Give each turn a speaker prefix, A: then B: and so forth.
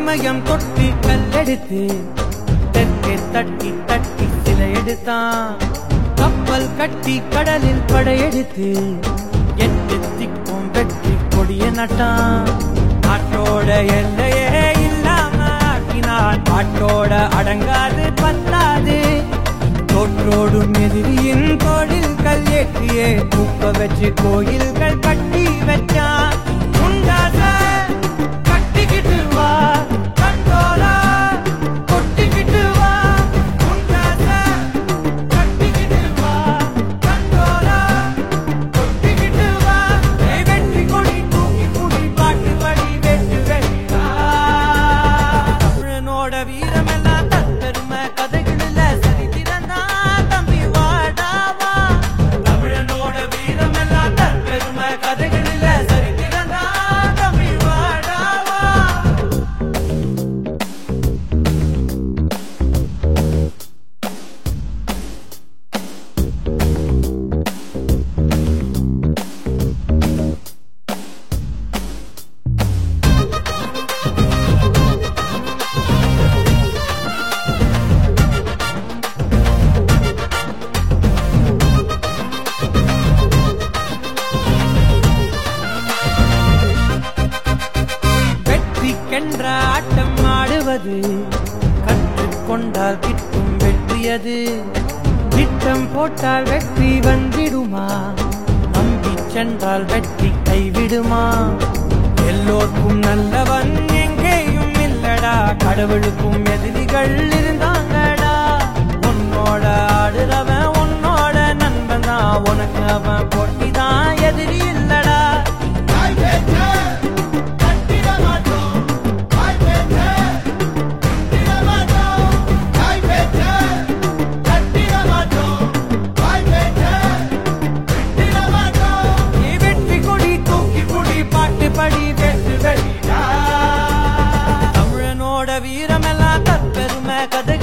A: இமயம் தொட்டி கல்லெடுத்து தெற்கே தட்டி தட்டி சிலை எடுத்தான் கப்பல் கட்டி கடலில் படையெடுத்து எட்டு திக்கும் வெற்றி கொடிய நட்டான் நாட்டோட எல்லையே இல்லாம ஆக்கினான் பாட்டோட அடங்காது பத்தாது தோற்றோடும் எதிரியின் கோடில்கள் ஏற்றியே தூக்க வச்சு கோயில்கள் கட்டி வச்சான் உண்டாச கட்டிக்கிட்டு வா கண்டோலா கொட்டிக்கிட்டு வா உண்டாச கட்டிக்கிட்டு வா கண்டோலா கொட்டிக்கிட்டு வா ஏய் வெற்றி கொடி தூக்கி குடி பாட்டு படி வெட்டு வெட்டா தமிழனோட வீரமெல்லாம் தற்பெருமை கதைகளில் சரித்திரந்தா தம்பி வாடாவா தமிழனோட வீரமெல்லாம் தற்பெருமை கதைகளில் சரித்திரந்தா தம்பி வாடாவா வெற்றிக்கென்ற ஆட்டம் ஆடுவது கற்றுக்கொண்டால் கிட்டும் வெற்றியது திட்டம் போட்டால் வெற்றி வந்திடுமா நம்பி சென்றால் வெற்றி கைவிடுமா எல்லோருக்கும் நல்லவன் எங்கேயும் இல்லடா கடவுளுக்கும் எதிரிகள் இருந்தாங்கடா உன்னோட ஆடுறவன் உன்னோட நண்பன் தான் உனக்கு அவன் போட்டி தான் எதிரி இல்லடா
B: வாய் பேச்ச கட்டிட மாட்டோம் வாய் பேச்ச கட்டிட மாட்டோம் வாய் பேச்ச கட்டிட மாட்டோம் வாய் பேச்ச கட்டிட மாட்டோம்
A: நீ வெற்றி கொடி தூக்கி குடி பாட்டு படி வெற்றி வெடிடா தமிழனோட வீரமெல்லாம் தற்பெருமை கதை